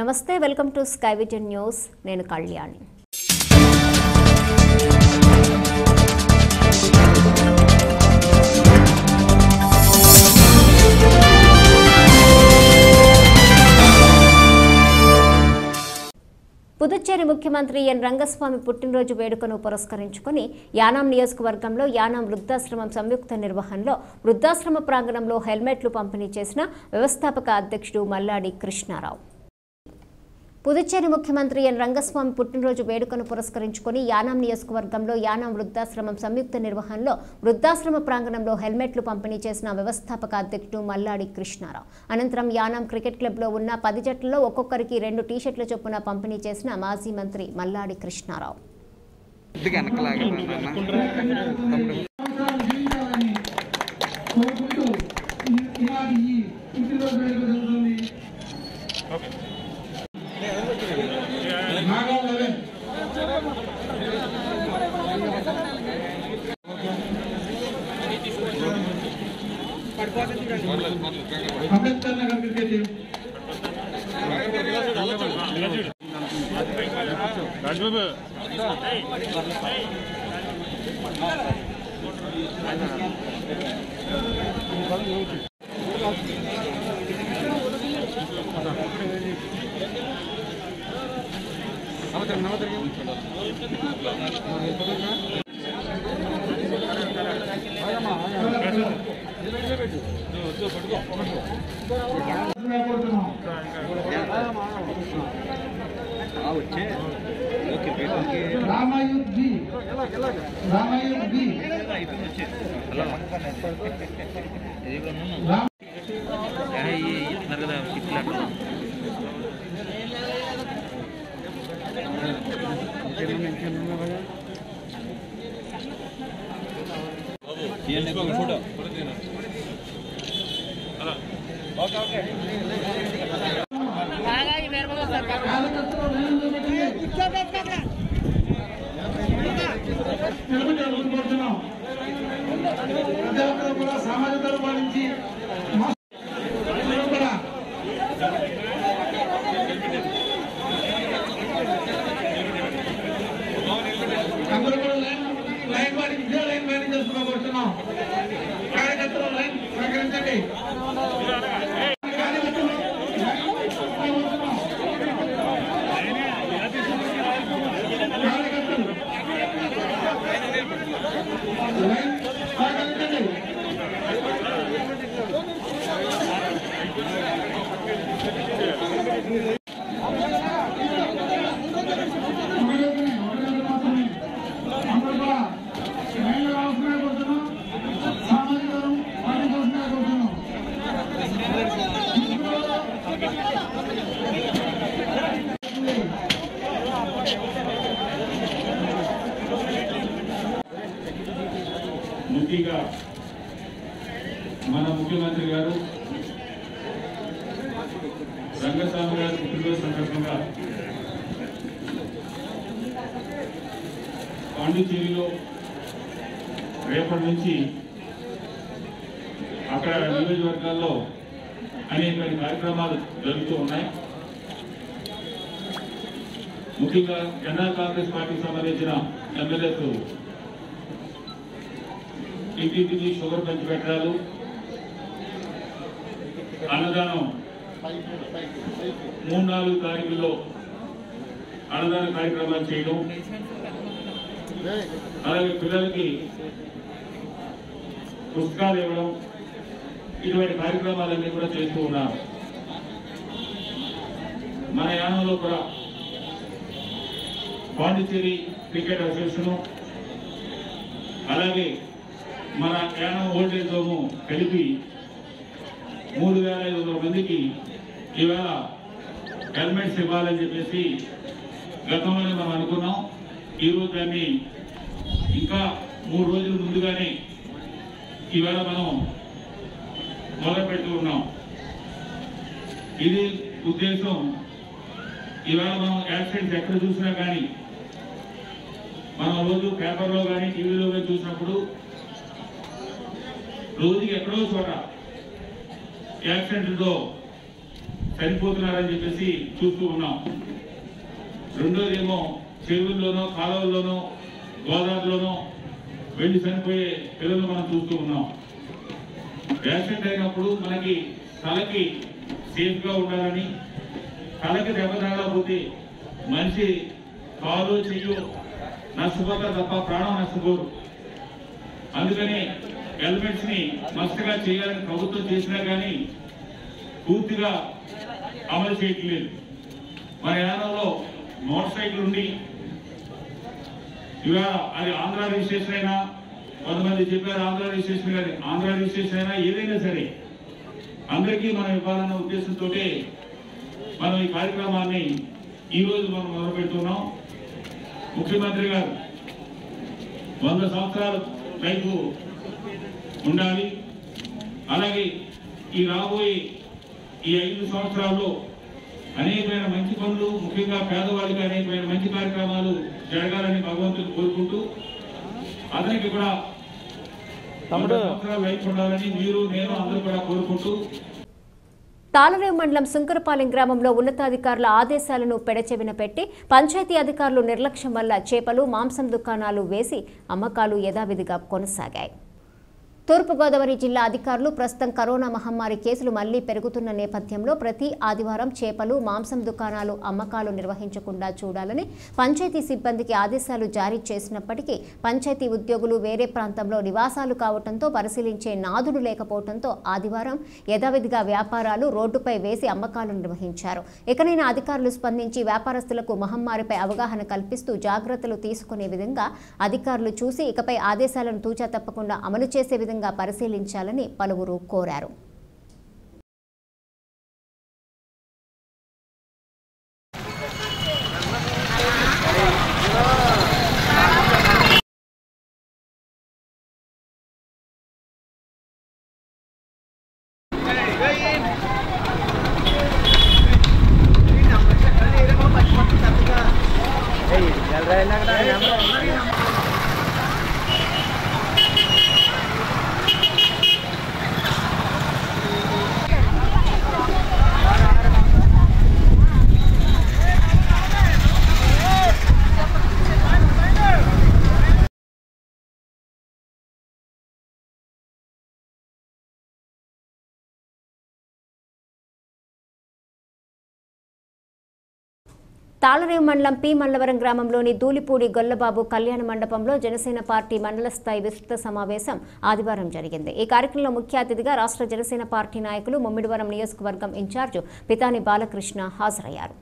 నమస్తే welcome to sky vision news నేను కళ్యాణి పుదుచ్చేరి ముఖ్యమంత్రి ఎన్ రంగస్వామి పుట్టినరోజు వేడుకను పురస్కరించుకొని యానాం నియోజకవర్గంలో యానాం వృద్ధాశ్రమం సంయుక్త నిర్వహణలో వృద్ధాశ్రమ ప్రాంగణంలో హెల్మెట్లు పంపిణీ చేసిన వ్యవస్థాపక అధ్యక్షుడు మల్లాడి కృష్ణారావు పుదుచ్చేరి ముఖ్యమంత్రి ఎన్ రంగస్వామి పుట్టినరోజు వేడుకను పురస్కరించుకొని యానాం నియోజకవర్గంలో యానాం వృద్ధాశ్రమం సంయుక్త నిర్వహణలో వృద్ధాశ్రమ ప్రాంగణంలో హెల్మెట్లు పంపిణీ చేసిన వ్యవస్థాపక అధ్యక్షుడు మల్లాడి కృష్ణారావు అనంతరం యానాం క్రికెట్ క్లబ్లో ఉన్న పది జట్లలో ఒక్కొక్కరికి రెండు టీషర్ట్ల చొప్పున పంపిణీ చేసిన మాజీ మంత్రి మల్లాడి కృష్ణారావు కొద్దిగా వెనకలాగా తమ్ముడు కోరుకుంటూ ఈ- ఈనాటి ఈ పుట్టినరోజు వేడుక జరుగుతుంది నాగం నవీన్. అంబేద్కర్ నగర్ క్రికెట్ టీం నవ్వుతారు నవ్వుతారు కోరుతున్నాం వచ్చే ఓకే పేపర్కి రామాయుధ్ బి రామాయుధ్ బి రామ కదా కిట్లు అక్కడ ఫోటో కార్యకర్తలు లైన్లో పెట్టండి. నిలబడి అడుగులు కోరుతున్నాం. ప్రతి ఒక్కరు కూడా సామాజిక దూరం పాటించి మాస్క్ అందరూ కూడా అందరూ కూడా లైన్ లైన్ పాటించి ఇదే లైన్ పాటించి చేస్తున్నాం కోరుతున్నాం కార్యకర్తలు లైన్ సహకరించండి కార్యకర్తలు లైన్ కోరుతున్నాం. కార్యకర్తలు లైన్ సహకరించండి ఒకరోజునే, ఒకరోజు మాత్రమే. అందరూ కూడా లైన్లో రావాల్సిందిగా కోరుతున్నాం. సామాజిక దూరం పాటించాల్సిందిగా కోరుతున్నాం. ముఖ్యంగా మన ముఖ్యమంత్రి గారు రంగస్వామి గారి పుట్టినరోజు సందర్భంగా పాండిచేరిలో రేపటి నుంచి అక్కడ నియోజకవర్గాల్లో అనేక కార్యక్రమాలు జరుగుతూ ఉన్నాయి ముఖ్యంగా జనరల్ కాంగ్రెస్ పార్టీకి సంబంధించిన ఎమ్మెల్యేలు ఇంటింటికి షుగర్ పంచి పెట్టాలు అన్నదానం మూడు నాలుగు తారీఖుల్లో అన్నదాన కార్యక్రమాలు చేయడం అలాగే పిల్లలకి పుస్తకాలు ఇవ్వడం ఇటువంటి కార్యక్రమాలన్నీ కూడా చేస్తూ ఉన్నారు మన యానంలో కూడా పాండిచ్చేరి క్రికెట్ అసోసియేషను అలాగే మన యానం ఓల్డేజ్ హోము కలిపి మూడు వేల ఐదు వందల మందికి ఈవేళ హెల్మెట్స్ ఇవ్వాలని చెప్పేసి గతంలోనే మనం అనుకున్నాం ఈరోజు దాన్ని ఇంకా మూడు రోజుల ముందుగానే ఈవేళ మనం మొదలు పెడుతూ ఉన్నాం ఇది ఉద్దేశం ఈవేళ మనం యాక్సిడెంట్స్ ఎక్కడ చూసినా కానీ మనం రోజు పేపర్లో కానీ టీవీలో కానీ చూసినప్పుడు రోజుకి ఎక్కడో చోట యాక్సిడెంట్లతో చనిపోతున్నారని చెప్పేసి చూస్తూ ఉన్నాం రెండోది ఏమో చెరువుల్లోనో కాలువల్లోనో గోదావరిలోనో వెళ్ళి చనిపోయే పిల్లలు మనం చూస్తూ ఉన్నాం యాక్సిడెంట్ అయినప్పుడు మనకి తలకి సేఫ్ గా ఉండాలని తలకి దెబ్బ తగలకపోతే మనిషి కాలు చెయ్యు నష్టపోతారు తప్ప ప్రాణం నష్టపోరు అందుకని హెల్మెట్స్ ని మస్తుగా చేయాలని ప్రభుత్వం చేసినా కానీ పూర్తిగా అమలు చేయట్లేదు మన యానంలో మోటార్ సైకిల్ ఉండి ఇవాళ అది ఆంధ్ర రిజిస్ట్రేషన్ అయినా కొంతమంది చెప్పారు ఆంధ్ర రిజిస్ట్రేషన్ కానీ ఆంధ్ర రిజిస్ట్రేషన్ అయినా ఏదైనా సరే అందరికీ మనం ఇవ్వాలన్న ఉద్దేశంతో మనం ఈ కార్యక్రమాన్ని ఈ రోజు మనం మొదలు పెడుతున్నాం ముఖ్యమంత్రి గారు వంద సంవత్సరాలు రైతు ఉండాలి అలాగే ఈ రాబోయే ఈ ఐదు సంవత్సరాల్లో అనేకమైన మంచి పనులు ముఖ్యంగా పేదవాళ్ళకి అనేకమైన మంచి కార్యక్రమాలు జరగాలని భగవంతుని కోరుకుంటూ అతనికి కూడా వంద సంవత్సరాలు లైఫ్ ఉండాలని మీరు నేను అందరూ కూడా కోరుకుంటూ తాళరేవు మండలం సుంకరపాలెం గ్రామంలో ఉన్నతాధికారుల ఆదేశాలను పెడచెవిన పెట్టి పంచాయతీ అధికారులు నిర్లక్ష్యం వల్ల చేపలు మాంసం దుకాణాలు వేసి అమ్మకాలు యథావిధిగా కొనసాగాయి తూర్పుగోదావరి జిల్లా అధికారులు ప్రస్తుతం కరోనా మహమ్మారి కేసులు మళ్లీ పెరుగుతున్న నేపథ్యంలో ప్రతి ఆదివారం చేపలు మాంసం దుకాణాలు అమ్మకాలు నిర్వహించకుండా చూడాలని పంచాయతీ సిబ్బందికి ఆదేశాలు జారీ చేసినప్పటికీ పంచాయతీ ఉద్యోగులు వేరే ప్రాంతంలో నివాసాలు కావడంతో పరిశీలించే నాదుడు లేకపోవడంతో ఆదివారం యథావిధిగా వ్యాపారాలు రోడ్డుపై వేసి అమ్మకాలు నిర్వహించారు ఇకనైనా అధికారులు స్పందించి వ్యాపారస్తులకు మహమ్మారిపై అవగాహన కల్పిస్తూ జాగ్రత్తలు తీసుకునే విధంగా అధికారులు చూసి ఇకపై ఆదేశాలను తూచా తప్పకుండా అమలు చేసే విధంగా పరిశీలించాలని పలువురు కోరారు తాళరేవు మండలం పి మల్లవరం గ్రామంలోని దూలిపూడి గొల్లబాబు కళ్యాణ మండపంలో జనసేన పార్టీ మండల స్థాయి విస్తృత సమావేశం ఆదివారం జరిగింది ఈ కార్యక్రమంలో ముఖ్య అతిథిగా రాష్ట్ర జనసేన పార్టీ నాయకులు ముమ్మిడివరం నియోజకవర్గం ఇన్ఛార్జ్ పితాని బాలకృష్ణ హాజరయ్యారు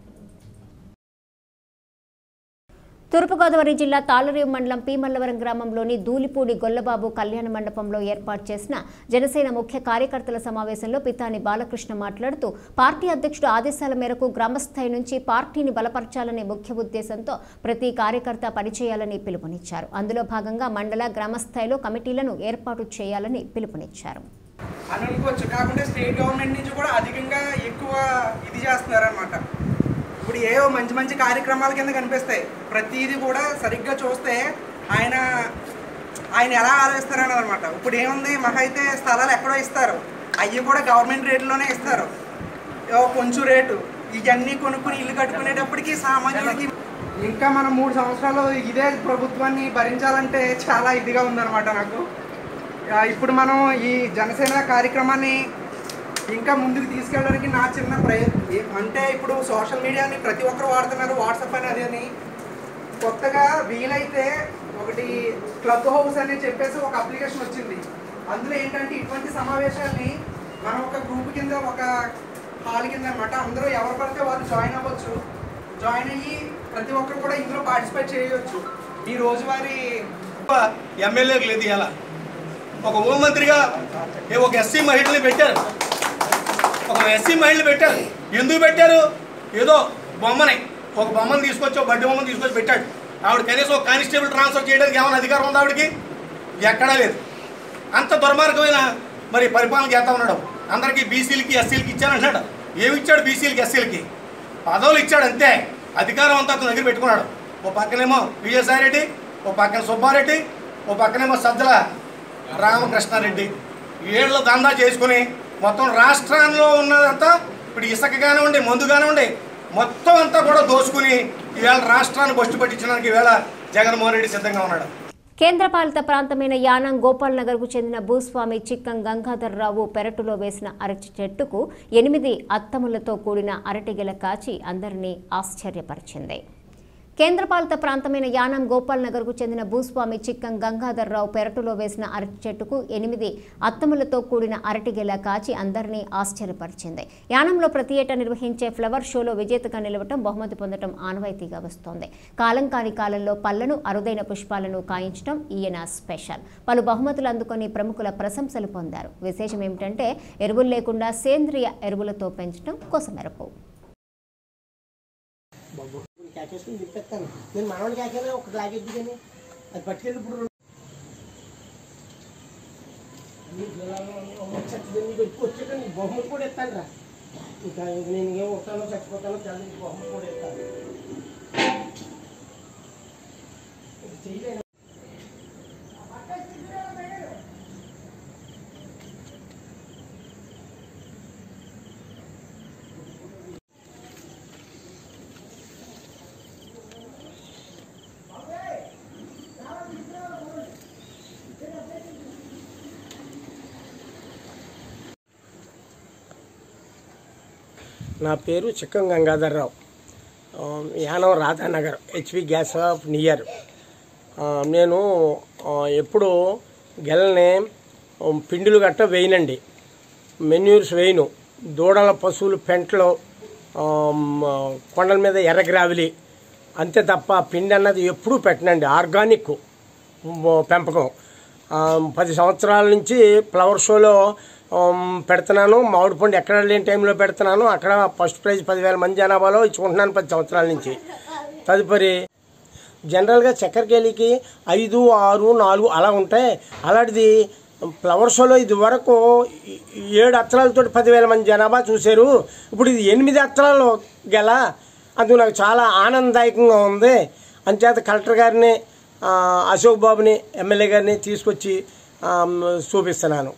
తూర్పుగోదావరి జిల్లా తాళరేవు మండలం పి మల్లవరం గ్రామంలోని దూలిపూడి గొల్లబాబు కళ్యాణ మండపంలో ఏర్పాటు చేసిన జనసేన ముఖ్య కార్యకర్తల సమావేశంలో పితాని బాలకృష్ణ మాట్లాడుతూ పార్టీ అధ్యక్షుడు ఆదేశాల మేరకు గ్రామస్థాయి నుంచి పార్టీని బలపరచాలనే ముఖ్య ఉద్దేశంతో ప్రతి కార్యకర్త పనిచేయాలని పిలుపునిచ్చారు అందులో భాగంగా మండల గ్రామస్థాయిలో కమిటీలను ఏర్పాటు చేయాలని పిలుపునిచ్చారు అని అనుకోవచ్చు కాకుండా స్టేట్ గవర్నమెంట్ నుంచి కూడా అధికంగా ఎక్కువ ఇది చేస్తున్నారనమాట ఇప్పుడు ఏవో మంచి మంచి కార్యక్రమాల కింద కనిపిస్తాయి ప్రతిదీ కూడా సరిగ్గా చూస్తే ఆయన ఆయన ఎలా ఆలోచిస్తారని అనమాట ఇప్పుడు ఏముంది మహా అయితే స్థలాలు ఎక్కడో ఇస్తారు అవి కూడా గవర్నమెంట్ రేట్లోనే ఇస్తారు ఏవో కొంచెం రేటు ఇవన్నీ కొనుక్కుని ఇల్లు కట్టుకునేటప్పటికి సామాన్యుడికి ఇంకా మనం మూడు సంవత్సరాలు ఇదే ప్రభుత్వాన్ని భరించాలంటే చాలా ఇదిగా ఉందన్నమాట నాకు ఆ, ఇప్పుడు మనం ఈ జనసేన కార్యక్రమాన్ని ఇంకా ముందుకు తీసుకెళ్ళడానికి నా చిన్న ప్రయత్నం అంటే ఇప్పుడు సోషల్ మీడియాని ప్రతి ఒక్కరు వాడుతున్నారు వాట్సాప్ అని అది అని కొత్తగా వీలైతే ఒకటి క్లబ్ హౌస్ అని చెప్పేసి ఒక అప్లికేషన్ వచ్చింది అందులో ఏంటంటే ఇటువంటి సమావేశాన్ని మనం ఒక గ్రూప్ కింద ఒక హాల్ కింద అనమాట అందరూ ఎవరు పడితే వాళ్ళు జాయిన్ అవ్వచ్చు జాయిన్ అయ్యి ప్రతి ఒక్కరు కూడా ఇందులో పార్టిసిపేట్ చేయవచ్చు ఈ రోజువారీ ఎమ్మెల్యేకి లేదు ఇలా ఒక హోంమంత్రిగా ఏ ఒక ఎస్సీ మహిళని పెట్టారు ఒక ఎస్సీ మహిళని పెట్టారు ఎందుకు పెట్టారు ఏదో బొమ్మని ఒక బొమ్మను తీసుకొచ్చి ఒక బడ్డీ బొమ్మను తీసుకొచ్చి పెట్టాడు ఆవిడ కనీసం ఒక కానిస్టేబుల్ ట్రాన్స్ఫర్ చేయడానికి ఏమైనా అధికారం ఉందా ఆవిడకి ఎక్కడా లేదు అంత దుర్మార్గమైన మరి పరిపాలన చేస్తా ఉన్నాడు అందరికీ బీసీలకి ఎస్సీలకి ఇచ్చానంటున్నాడు ఏమి ఇచ్చాడు బీసీలకి ఎస్సీలకి పదవులు ఇచ్చాడు అంతే అధికారం అంతా అతని దగ్గర పెట్టుకున్నాడు ఓ పక్కనేమో విజయసాయి రెడ్డి ఓ పక్కన సుబ్బారెడ్డి ఓ పక్కనేమో సజ్జల రామకృష్ణారెడ్డి వీళ్ళు దందా చేసుకుని మొత్తం రాష్ట్రంలో ఉన్నదంతా ఇప్పుడు ఇసుక కానివ్వండి మందు కానివ్వండి మొత్తం అంతా కూడా దోచుకుని ఈవేళ రాష్ట్రాన్ని బస్టు పట్టించడానికి ఈవేళ జగన్మోహన్ రెడ్డి సిద్ధంగా ఉన్నాడు కేంద్రపాలిత ప్రాంతమైన యానం గోపాల్ నగర్కు చెందిన భూస్వామి చిక్కం గంగాధర్రావు పెరటులో వేసిన అరటి చెట్టుకు ఎనిమిది అత్తములతో కూడిన అరటిగెల కాచి అందరినీ ఆశ్చర్యపరిచింది కేంద్రపాలిత ప్రాంతమైన యానం గోపాల్ నగర్కు చెందిన భూస్వామి చిక్కం గంగాధర్రావు పెరటులో వేసిన అరటి చెట్టుకు ఎనిమిది అత్తములతో కూడిన అరటిగెల కాచి అందరినీ ఆశ్చర్యపరిచింది యానంలో ప్రతి ఏటా నిర్వహించే ఫ్లవర్ షోలో విజేతగా నిలవటం బహుమతి పొందడం ఆనవాయితీగా వస్తోంది కాలం కాని కాలంలో పళ్లను అరుదైన పుష్పాలను కాయించడం ఈయన స్పెషల్ పలు బహుమతులు అందుకొని ప్రముఖుల ప్రశంసలు పొందారు విశేషం ఏమిటంటే ఎరువులు లేకుండా సేంద్రియ ఎరువులతో పెంచడం కొసమెరుపు క్యాచేసుకుని తిప్పేస్తాను నేను మనవాడు క్యాచాను ఒక లాగెద్దు కానీ అది పట్టుకెళ్ళి ఇప్పుడు వచ్చేటండి బహుమతి కూడా ఇస్తాను రా ఇంకా నేను ఏం ఉంటానో చచ్చిపోతానో చాలా బహుమతి కూడా ఇస్తాను ఇది చేయలేను నా పేరు చిక్కం గంగాధర్రావు ఆ, Yanam Radhanagar HP gas off near ఆ, నేను ఆ, ఎప్పుడు గెలని ఆ, పిండిలు గట్ట వేయనండి మెన్యూర్స్ వేయను దూడల పశువులు పెంటలు ఆ, మ, కొండల మీద ఎర్రగ్రావిలి అంతే తప్ప పిండి అన్నది ఎప్పుడూ పెట్టనండి ఆర్గానిక్ మ, పెంపకం ఆ, పది సంవత్సరాల నుంచి ఫ్లవర్ షోలో ఆమ్, పెడుతున్నాను మామిడి పండు ఎక్కడ లేని టైంలో పెడుతున్నాను అక్కడ ఫస్ట్ ప్రైజ్ పదివేల మంది జనాభాలో ఇచ్చుకుంటున్నాను పది సంవత్సరాల నుంచి తదుపరి జనరల్గా చక్కెరకేళికి ఐదు ఆరు నాలుగు అలా ఉంటాయి అలాంటిది ఫ్లవర్ షోలో ఇది వరకు ఈ- ఈ ఏడు అత్తరాలతో పదివేల మంది జనాభా చూశారు ఇప్పుడు ఇది ఎనిమిది అత్తరాలు గెల అందుకు నాకు చాలా ఆనందదాయకంగా ఉంది అంచేత కలెక్టర్ గారిని ఆ, అశోక్ బాబుని ఎమ్మెల్యే గారిని తీసుకొచ్చి ఆ, చూపిస్తున్నాను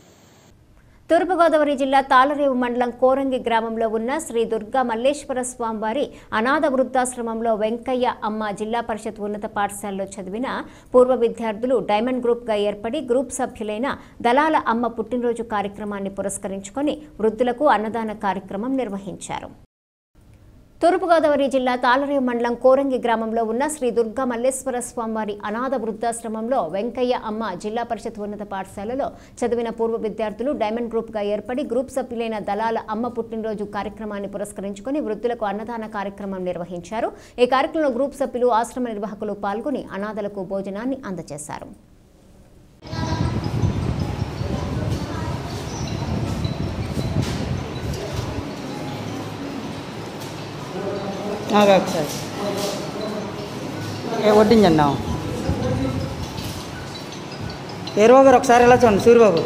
తూర్పుగోదావరి జిల్లా తాళరేవు మండలం కోరంగి గ్రామంలో ఉన్న శ్రీ దుర్గా మల్లేశ్వర స్వామివారి అనాథ వృద్ధాశ్రమంలో వెంకయ్య అమ్మ జిల్లా పరిషత్ ఉన్నత పాఠశాలలో చదివిన పూర్వ విద్యార్థులు డైమండ్ గ్రూప్గా ఏర్పడి గ్రూప్ సభ్యులైన దళాల అమ్మ పుట్టినరోజు కార్యక్రమాన్ని పురస్కరించుకొని వృద్ధులకు అన్నదాన కార్యక్రమం నిర్వహించారు తూర్పుగోదావరి జిల్లా తాళరేవు మండలం కోరంగి గ్రామంలో ఉన్న శ్రీ దుర్గా మల్లేశ్వర స్వామివారి అనాథ వృద్ధాశ్రమంలో వెంకయ్య అమ్మ జిల్లా పరిషత్ ఉన్నత పాఠశాలలో చదివిన పూర్వ విద్యార్థులు డైమండ్ గ్రూప్గా ఏర్పడి గ్రూప్ సభ్యులైన దళాల అమ్మ పుట్టినరోజు కార్యక్రమాన్ని పురస్కరించుకొని వృద్ధులకు అన్నదాన కార్యక్రమం నిర్వహించారు ఈ కార్యక్రమంలో గ్రూప్ సభ్యులు ఆశ్రమ నిర్వాహకులు పాల్గొని అనాథలకు భోజనాన్ని అందజేశారు ఆగా ఒకసారి ఏ వడ్డించండి ఏరుబాబు గారు ఒకసారి ఎలా చూడండి సూర్యబాబు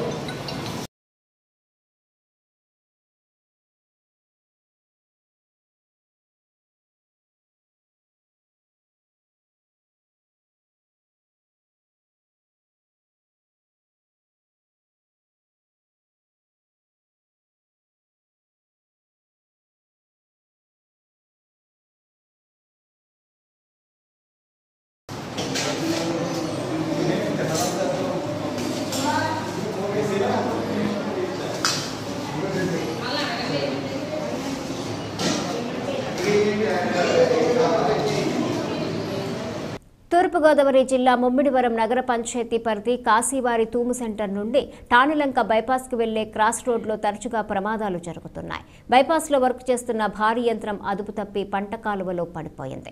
తూర్పుగోదావరి జిల్లా ముమ్మిడివరం నగర పంచాయతీ పరిధి కాశీవారి తూము సెంటర్ నుండి టానులంక బైపాస్కి వెళ్లే క్రాస్ రోడ్లో తరచుగా ప్రమాదాలు జరుగుతున్నాయి బైపాస్లో వర్క్ చేస్తున్న భారీ యంత్రం అదుపు తప్పి పంట కాలువలో పడిపోయింది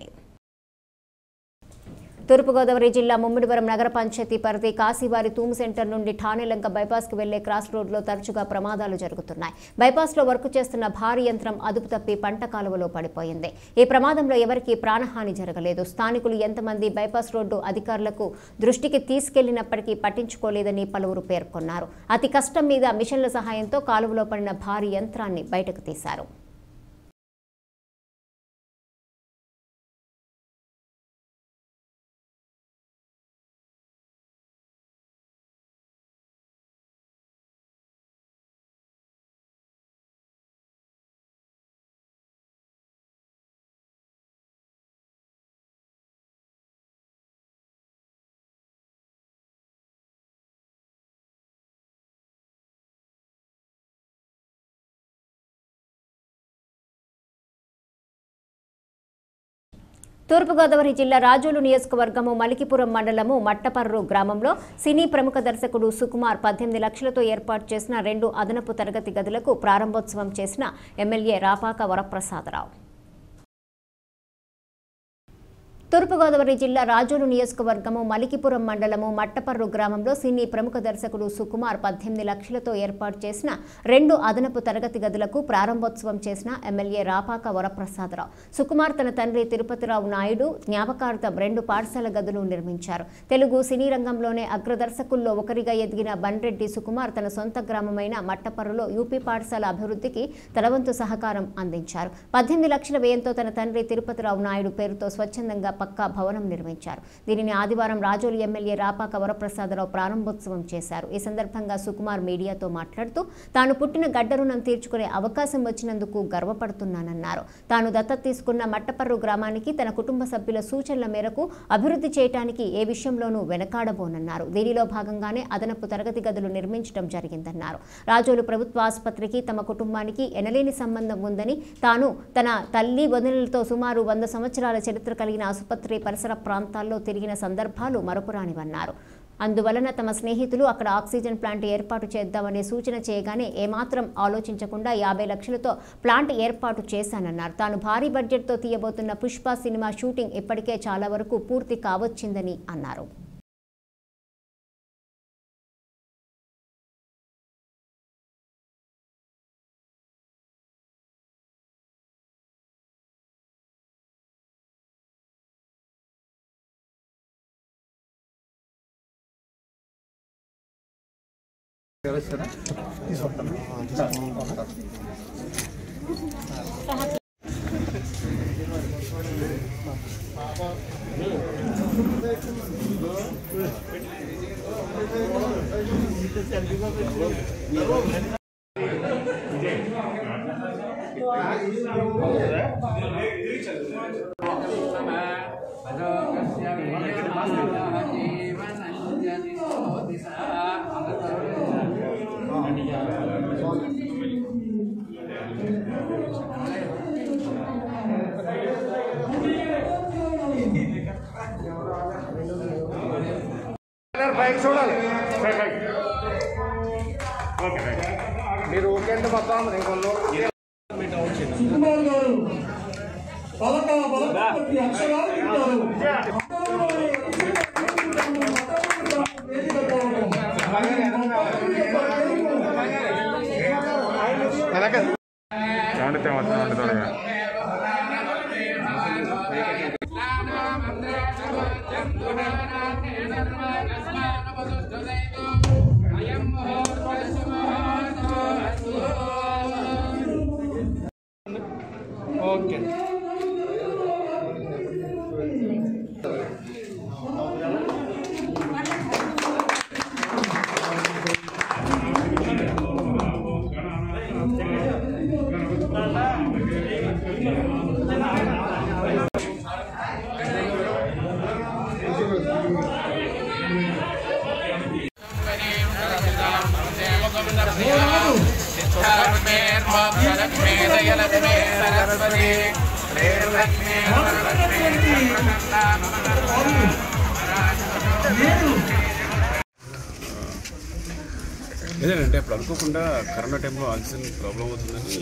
తూర్పుగోదావరి జిల్లా ముమ్మిడివరం నగర పంచాయతీ పరిధి కాశీవారి తూము సెంటర్ నుండి ఠానేలంక బైపాస్కి వెళ్లే క్రాస్ రోడ్లో తరచుగా ప్రమాదాలు జరుగుతున్నాయి బైపాస్లో వర్క్ చేస్తున్న భారీ యంత్రం అదుపు తప్పి పంట కాలువలో పడిపోయింది ఈ ప్రమాదంలో ఎవరికీ ప్రాణహాని జరగలేదు స్థానికులు ఎంతమంది బైపాస్ రోడ్డు అధికారులకు దృష్టికి తీసుకెళ్లినప్పటికీ పట్టించుకోలేదని పలువురు పేర్కొన్నారు అతి కష్టం మీద మిషన్ల సహాయంతో కాలువలో పడిన భారీ యంత్రాన్ని బయటకు తీశారు తూర్పుగోదావరి జిల్లా రాజోలు నియోజకవర్గము మలికిపురం మండలము మట్టపర్రు గ్రామంలో సినీ ప్రముఖ దర్శకుడు సుకుమార్ పద్దెనిమిది లక్షలతో ఏర్పాటు చేసిన రెండు అదనపు తరగతి గదులకు ప్రారంభోత్సవం చేసిన ఎమ్మెల్యే రాపాక వరప్రసాదరావు తూర్పుగోదావరి జిల్లా రాజోలు నియోజకవర్గము మలికిపురం మండలము మట్టపర్రు గ్రామంలో సినీ ప్రముఖ దర్శకుడు సుకుమార్ పద్దెనిమిది లక్షలతో ఏర్పాటు చేసిన రెండు అదనపు తరగతి గదులకు ప్రారంభోత్సవం చేసిన ఎమ్మెల్యే రాపాక వరప్రసాదరావు సుకుమార్ తన తండ్రి తిరుపతిరావు నాయుడు జ్ఞాపకార్థం రెండు పాఠశాల గదులు నిర్మించారు తెలుగు సినీ రంగంలోనే అగ్రదర్శకుల్లో ఒకరిగా ఎదిగిన బండ్రెడ్డి సుకుమార్ తన సొంత గ్రామమైన మట్టపర్రులో యూపీ పాఠశాల అభివృద్ధికి తన వంతు సహకారం అందించారు పద్దెనిమిది లక్షల వ్యయంతో తన తండ్రి తిరుపతిరావు నాయుడు పేరుతో స్వచ్ఛందంగా పక్కా భవనం నిర్మించారు దీనిని ఆదివారం రాజోలు ఎమ్మెల్యే రాపాక వరప్రసాదరావు ప్రారంభోత్సవం చేశారు ఈ సందర్భంగా సుకుమార్ మీడియాతో మాట్లాడుతూ తాను పుట్టిన గడ్డ రుణం తీర్చుకునే అవకాశం వచ్చినందుకు గర్వపడుతున్నానన్నారు తాను దత్తత తీసుకున్న మట్టపర్రు గ్రామానికి తన కుటుంబ సభ్యుల సూచనల మేరకు అభివృద్ధి చేయడానికి ఏ విషయంలోనూ వెనకాడబోనన్నారు దీనిలో భాగంగానే అదనపు తరగతి గదులు నిర్మించడం జరిగిందన్నారు రాజోలు ప్రభుత్వ ఆసుపత్రికి తమ కుటుంబానికి ఎనలేని సంబంధం ఉందని తాను తన తల్లి వదినలతో సుమారు వంద సంవత్సరాల చరిత్ర కలిగిన ఆసుపత్రి పరిసర ప్రాంతాల్లో తిరిగిన సందర్భాలు మరపురానివన్నారు అందువలన తమ స్నేహితులు అక్కడ ఆక్సిజన్ ప్లాంట్ ఏర్పాటు చేద్దామనే సూచన చేయగానే ఏమాత్రం ఆలోచించకుండా యాభై లక్షలతో ప్లాంట్ ఏర్పాటు చేశానన్నారు తాను భారీ బడ్జెట్తో తీయబోతున్న పుష్ప సినిమా షూటింగ్ ఇప్పటికే చాలా వరకు పూర్తి కావచ్చిందని అన్నారు సుకుమార్ గారు పలక బలపతి అక్షరాలు ఇచ్చారు ఓకే లేదంటే అప్పుడు అనుకోకుండా కరోనా టైంలో ఆక్సిజన్ ప్రాబ్లం అవుతుందని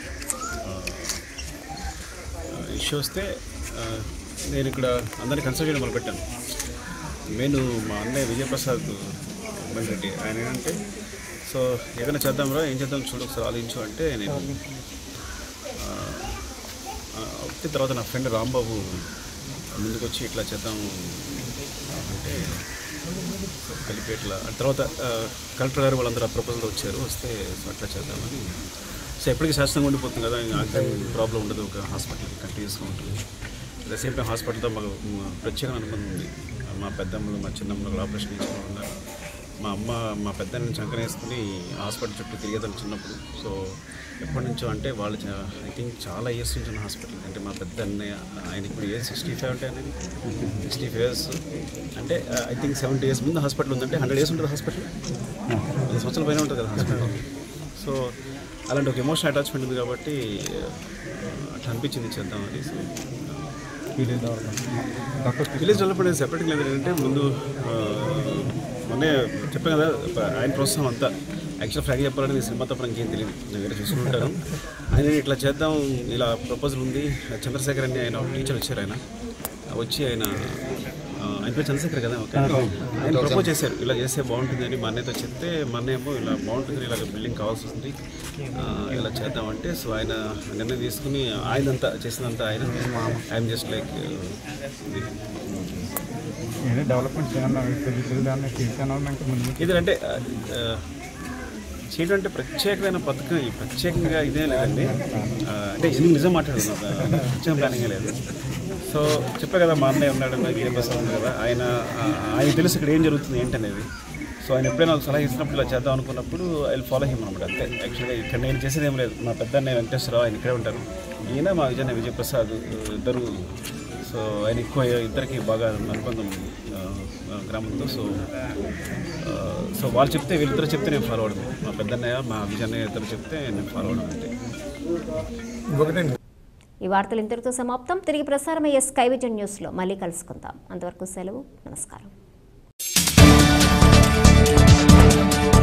ఇష్యూ వస్తే ఆ, నేను ఇక్కడ అందరినీ కన్సల్ట్ చేయడం మొదలుపెట్టాను మెయిన్ మా అన్నయ్య విజయప్రసాద్ రెడ్డి ఆయన ఏంటంటే సో ఏదైనా చేద్దాంరా ఏం చేద్దాం చూడు ఒకసారి ఆలోచించు అంటే నేను ఆ, ఆ, వచ్చిన తర్వాత నా ఫ్రెండ్ రాంబాబు ముందుకు వచ్చి ఇట్లా చేద్దాం అంటే సో కలిపి ఇట్లా ఆ తర్వాత ఆ, కలెక్టర్ గారు వాళ్ళందరూ ప్రపోజల్ వచ్చారు వస్తే సో అట్లా చేద్దామని సో ఎప్పటికీ శాశ్వతంగా ఉండిపోతుంది కదా ఇంకా ఆక్సిజన్ ప్రాబ్లం ఉండదు ఒక హాస్పిటల్కి కంటిన్యూస్గా ఉంటుంది అట్ ద సేమ్ టైం హాస్పిటల్తో మాకు మ- ప్రత్యేక అనుబంధం ఉంది మా పెద్దమ్మలు మా చిన్నమ్మలు ఆపరేషన్ చేసిన ఉన్నారు మా అమ్మ మా పెద్దని చంకన వేసుకుని హాస్పిటల్ చుట్టూ తిరిగేదాన్ని చిన్నప్పుడు సో ఎప్పటి నుంచో అంటే వాళ్ళు ఐ థింక్ చాలా ఇయర్స్ నుంచి ఉన్న హాస్పిటల్ అంటే మా పెద్ద అన్నయ్య ఆయన ఇప్పుడు ఏజ్ సిక్స్టీ ఫైవ్ అంటే అనేది సిక్స్టీ ఫైవ్ ఇయర్స్ అంటే ఐ థింక్ సెవెంటీ ఇయర్స్ ముందు హాస్పిటల్ ఉందంటే హండ్రెడ్ ఇయర్స్ ఉంటుంది హాస్పిటల్ పది సంవత్సరాల పైన ఉంటుంది కదా హాస్పిటల్ సో అలాంటి ఒక ఎమోషనల్ అటాచ్మెంట్ ఉంది కాబట్టి ఆ, అట్లా అనిపించింది చేద్దామని so village development doctor village development అనేది సెపరేట్గా లేదు ఏంటంటే ముందు ఆ, మొన్నే చెప్పాను కదా ఆయన ప్రోత్సాహం అంతా యాక్చువల్ ఫ్రాంక్ చెప్పాలంటే నేను సినిమా తప్ప ఇంకేం తెలియదు నేను వేరే చూసుకుంటాను ఆయన ఇట్లా చేద్దాం ఇలా ప్రపోజల్ ఉంది చంద్రశేఖర్ అని ఆయన టీచర్ వచ్చారు ఆయన వచ్చి ఆయన ఆ, ఆయన పేరు చంద్రశేఖర్ కదా ఓకే ఆయన ప్రపోజ్ చేశారు ఇలా చేస్తే బాగుంటుంది అని మా అన్నయ్యతో చెప్తే మా అన్నయ్య ఏమో ఇలా బాగుంటుంది ఇలా బిల్డింగ్ కావాల్సి వస్తుంది ఆ, ఇలా చేద్దామంటే సో ఆయన నిర్ణయం తీసుకుని ఆయనంతా చేసినంత ఆయన ఐఎమ్ జస్ట్ లైక్ ఏదో డెవలప్మెంట్ చేయాలన్నా తెలుగు దాన్ని చేశాను ఇంకా ముందు ఇది అంటే ఆ, ఆ, చేయడం అంటే ప్రత్యేకమైన పథకం ఈ ప్రత్యేకంగా ఇదే లేదండి ఆ, అంటే ఇది నిజం మాట్లాడుతున్నాం ప్రత్యేక ప్లానింగ్ లేదు సో చెప్పా కదా మా అన్నయ్య ఉన్నాడు విజయ ప్రసాద్ ఉంది కదా ఆయన ఆ, ఆయన తెలుసు ఇక్కడ ఏం జరుగుతుంది ఏంటనేది సో ఆయన ఎప్పుడైనా ఒక సలహా ఇచ్చినప్పుడు ఇలా చేద్దాం అనుకున్నప్పుడు ఐ ఫాలో హిమ్ అనమాట అంతే యాక్చువల్గా ఇక్కడ నేను చేసేది ఏం లేదు మా పెద్ద అన్నయ్య వెంకటేశ్వరరావు ఆయన ఇక్కడే ఉంటారు ఈయన మా విజయన్న విజయప్రసాద్ ఇద్దరు సో ఆయన ఎక్కువ ఇద్దరికి బాగా అనుబంధం ఆ, ఆ, గ్రామంతో సో ఆ, సో వాళ్ళు చెప్తే వీళ్ళిద్దరు చెప్తే నేను ఫాలో అవడం మా పెద్దన్నయ్య మా విజయన్నయ్య ఇద్దరు చెప్తే నేను ఫాలో అవడం అంతే ఈ వార్తలు ఇంతటితో సమాప్తం తిరిగి ప్రసారమయ్యే స్కై విజన్ న్యూస్లో మళ్ళీ కలుసుకుందాం అంతవరకు సెలవు నమస్కారం